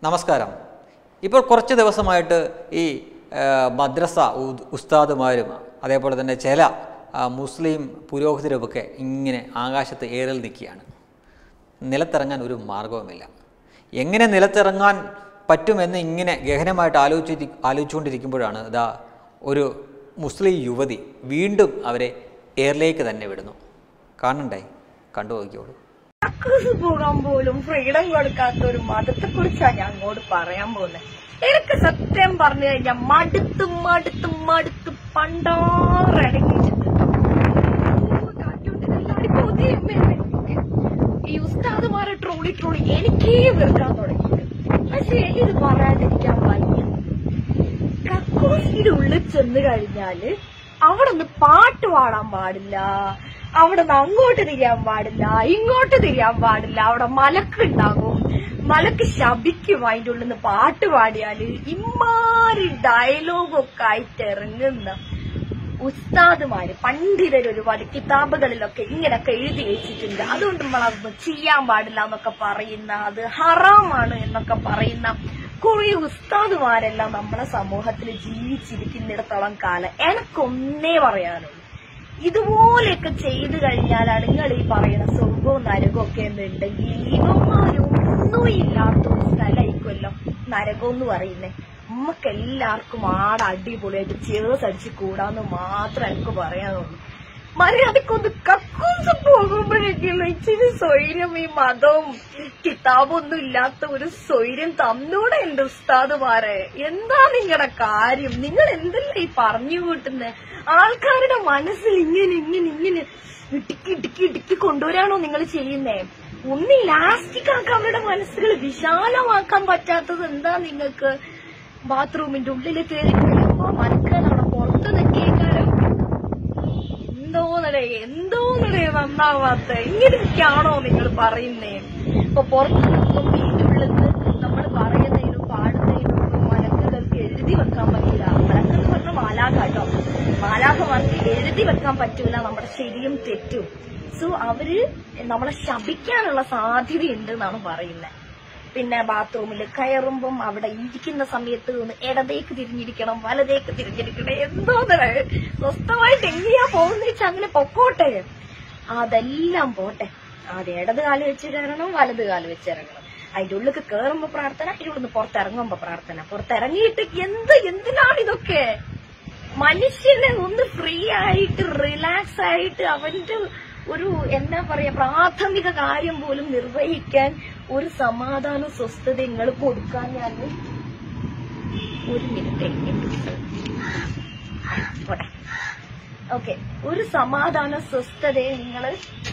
നമസ്കാരം ഇപ്പോൾ കുറച്ച് ദിവസമായിട്ട് ഈ ആ, മദ്രസ ഉ- ഉസ്താദുമാരും അതേപോലെ തന്നെ ചില ആ, മുസ്ലിം പുരോഹിതരുമൊക്കെ ഇങ്ങനെ ആകാശത്ത് ഏറിൽ നിൽക്കുകയാണ് നിലത്തിറങ്ങാൻ ഒരു മാർഗവുമില്ല എങ്ങനെ നിലത്തിറങ്ങാൻ പറ്റുമെന്ന് ഇങ്ങനെ ഗഹനമായിട്ട് ആലോചിച്ച് ആലോചിച്ചുകൊണ്ടിരിക്കുമ്പോഴാണ് ഇതാ ഒരു മുസ്ലിം യുവതി വീണ്ടും അവരെ എയറിലേക്ക് തന്നെ വിടുന്നു കാണണ്ടേ കണ്ടു നോക്കിയോളൂ കക്കൂസ് പോകാൻ പോലും ഫ്രീഡം കൊടുക്കാത്ത ഒരു മതത്തെ കുറിച്ചാണ് ഞാൻ അങ്ങോട്ട് പറയാൻ പോകുന്നത് എനിക്ക് സത്യം പറഞ്ഞു കഴിഞ്ഞാൽ മടുത്ത് മടുത്ത് മടുത്ത് പണ്ടാറടങ്ങിയിട്ടുണ്ട് ഈ ഉസ്താദുമാരെ ട്രോളി ട്രോളി എനിക്കേ വെറുക്കാൻ തുടങ്ങിയിട്ട് പക്ഷെ എനിക്കിത് പറയാണ്ടിരിക്കാൻ വയ്യ കക്കൂസിന്റെ ഉള്ളിൽ ചെന്ന് കഴിഞ്ഞാല് അവിടെ നിന്ന് പാട്ട് പാടാൻ പാടില്ല അവിടെ നിന്ന് അങ്ങോട്ട് തിരിയാൻ പാടില്ല ഇങ്ങോട്ട് തിരിയാൻ പാടില്ല അവിടെ മലക്കുണ്ടാകും മലക്ക് ശപിക്കും അതിന്റെ ഉള്ളിൽ നിന്ന് പാട്ട് പാടിയാല് ഇമാരി ഡയലോഗൊക്കെ ആയിട്ട് ഇറങ്ങുന്ന ഉസ്താദുമാര് പണ്ഡിതർ ഒരുപാട് കിതാബുകളിലൊക്കെ ഇങ്ങനെയൊക്കെ എഴുതി വെച്ചിട്ടുണ്ട് അതുകൊണ്ട് നമ്മൾ അതൊന്നും ചെയ്യാൻ പാടില്ല എന്നൊക്കെ പറയുന്ന അത് ഹറാമാണ് എന്നൊക്കെ പറയുന്ന കുറെ ഉസ്താദുമാരെല്ലാം നമ്മുടെ സമൂഹത്തിൽ ജീവിച്ചിരിക്കുന്നിടത്തോളം കാലം എനക്കൊന്നേ പറയാനുള്ളൂ ഇതുപോലെയൊക്കെ ചെയ്തു കഴിഞ്ഞാലാണ് നിങ്ങൾ ഈ പറയുന്ന സ്വർഗവും നരകവും ഒക്കെ എന്നുണ്ടെങ്കിൽ ഇവന്മാരൊന്നും ഇല്ലാത്ത ഒരു സ്ഥലമായിരിക്കുമല്ലോ നരകം എന്ന് പറയുന്നേ നമുക്ക് എല്ലാവർക്കും ആടെ അടിപൊളിയായിട്ട് ചേർസ് അടിച്ച് കൂടാന്ന് മാത്രം എനിക്ക് പറയാനുള്ളൂ മര്യാദക്കൊന്ന് കക്കൂസ് പോകുമ്പോഴേക്കുള്ള ഇച്ചിരി സ്വൈര്യം ഈ മതവും കിതാബൊന്നും ഇല്ലാത്ത ഒരു സ്വൈര്യം തന്നൂടെ എന്റെ ഉസ്താദുമാരെ എന്താ നിങ്ങളുടെ കാര്യം നിങ്ങൾ എന്തല്ലേ ഈ പറഞ്ഞു കൂട്ടുന്നത് ആൾക്കാരുടെ മനസ്സിൽ ഇങ്ങനെ ഇങ്ങനെ ഇങ്ങനെ ഇടുക്കി ഇടുക്കി ഇടുക്കി കൊണ്ടുവരാണോ നിങ്ങൾ ചെയ്യുന്നേ ഒന്ന് ഇലാസ്റ്റിക് ആക്കാൻ അവരുടെ മനസ്സുകൾ വിശാലമാക്കാൻ പറ്റാത്തത് എന്താ നിങ്ങൾക്ക് ബാത്റൂമിന്റെ ഉള്ളിൽ കയറി കഴിയുമ്പോ മനക്കാലാണ് പുറത്ത് നിൽക്കേക്കാരം എന്തോന്നടേ എന്തോന്നടേ നന്നാവാത്ത ഇങ്ങനെയൊക്കെയാണോ നിങ്ങൾ പറയുന്നേ ഇപ്പൊ പുറത്ത് നിൽക്കും വീട്ടിന്റെ ഉള്ളിൽ നമ്മൾ പറയുന്നതിനും പാടുന്നതിനും ഒന്നും മലക്കുകൾക്ക് എഴുതി വെക്കാൻ പറ്റില്ല മലക്കെന്ന് പറഞ്ഞ മാലാഖ കേട്ടോ മാലാഖമാർക്ക് എഴുതി വെക്കാൻ പറ്റൂല നമ്മുടെ ശരിയും തെറ്റും സോ അവര് നമ്മളെ ശപിക്കാനുള്ള സാധ്യതയുണ്ട് എന്നാണ് പറയുന്നത് പിന്നെ ബാത്റൂമിൽ കയറുമ്പം അവിടെ ഇരിക്കുന്ന സമയത്ത് ഒന്ന് ഇടതേക്ക് തിരിഞ്ഞിരിക്കണം വലതേക്ക് തിരിഞ്ഞിരിക്കണം എന്തോ സ്വസ്ഥമായിട്ട് എങ്ങനെയാ പോകുന്ന വെച്ചാൽ അങ്ങനെ പൊക്കോട്ടെ അതെല്ലാം പോട്ടെ ആദ്യം ഇടത് കാല് വെച്ച് കയറണം വലത് കാല് വെച്ച് ഇറങ്ങണം അതിന്റെ ഉള്ളിൽ കയറുമ്പോ പ്രാർത്ഥന അതിന്റെ ഉള്ളിൽ പുറത്തിറങ്ങുമ്പോ പ്രാർത്ഥന പുറത്തിറങ്ങിയിട്ട് എന്ത് എന്തിനാണ് ഇതൊക്കെ മനുഷ്യനെ ഒന്ന് ഫ്രീ ആയിട്ട് റിലാക്സ് ആയിട്ട് അവന്റെ ഒരു എന്താ പറയാ പ്രാഥമിക കാര്യം പോലും നിർവഹിക്കാൻ ഒരു സമാധാന സ്വസ്ഥത നിങ്ങൾ കൊടുക്കാൻ ഞാൻ ഒരു മിനിറ്റ് പോട്ടെ ഓക്കെ ഒരു സമാധാന സ്വസ്ഥതയെ നിങ്ങൾ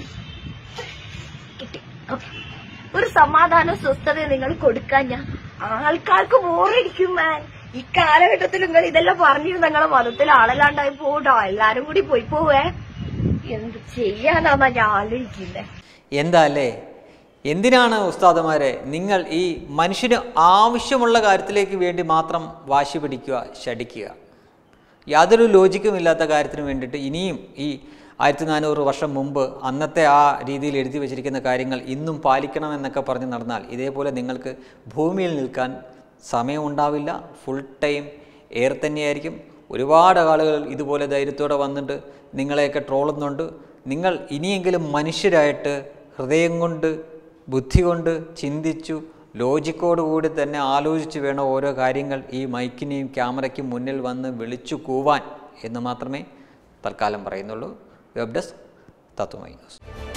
കിട്ടി ഓക്കെ ഒരു സമാധാന സ്വസ്ഥത നിങ്ങൾ കൊടുക്കാൻ ഞാൻ ആൾക്കാർക്ക് ബോറടിക്കും മാൻ ഈ കാലഘട്ടത്തിൽ നിങ്ങൾ ഇതെല്ലാം പറഞ്ഞു നിങ്ങളെ മതത്തിൽ ആളല്ലാണ്ടായി പോട്ടോ എല്ലാരും കൂടി പോയി പോവേ എന്ത് ചെയ്യാനാന്നാ ഞാൻ ആലോചിക്കുന്നേ എന്താ അല്ലേ എന്തിനാണ് ഉസ്താദുമാരെ നിങ്ങൾ ഈ മനുഷ്യന് ആവശ്യമുള്ള കാര്യത്തിലേക്ക് വേണ്ടി മാത്രം വാശി പിടിക്കുക ശടിക്കുക യാതൊരു ലോജിക്കും ഇല്ലാത്ത കാര്യത്തിന് വേണ്ടിയിട്ട് ഇനിയും ഈ ആയിരത്തി നാനൂറ് വർഷം മുമ്പ് അന്നത്തെ ആ രീതിയിൽ എഴുതി വച്ചിരിക്കുന്ന കാര്യങ്ങൾ ഇന്നും പാലിക്കണമെന്നൊക്കെ പറഞ്ഞ് നടന്നാൽ ഇതേപോലെ നിങ്ങൾക്ക് ഭൂമിയിൽ നിൽക്കാൻ സമയമുണ്ടാവില്ല ഫുൾ ടൈം എയർ തന്നെയായിരിക്കും ഒരുപാട് ആളുകൾ ഇതുപോലെ ധൈര്യത്തോടെ വന്നിട്ട് നിങ്ങളെയൊക്കെ ട്രോളുന്നുണ്ട് നിങ്ങൾ ഇനിയെങ്കിലും മനുഷ്യരായിട്ട് ഹൃദയം കൊണ്ട് ബുദ്ധി കൊണ്ട് ചിന്തിച്ചു ലോജിക്കോടുകൂടി തന്നെ ആലോചിച്ച് വേണം ഓരോ കാര്യങ്ങൾ ഈ മൈക്കിനെയും ക്യാമറയ്ക്കും മുന്നിൽ വന്ന് വിളിച്ചു കൂവാൻ എന്ന് മാത്രമേ തൽക്കാലം പറയുന്നുള്ളൂ വെബ് ഡെസ്ക് തത്വമൈ ന്യൂസ്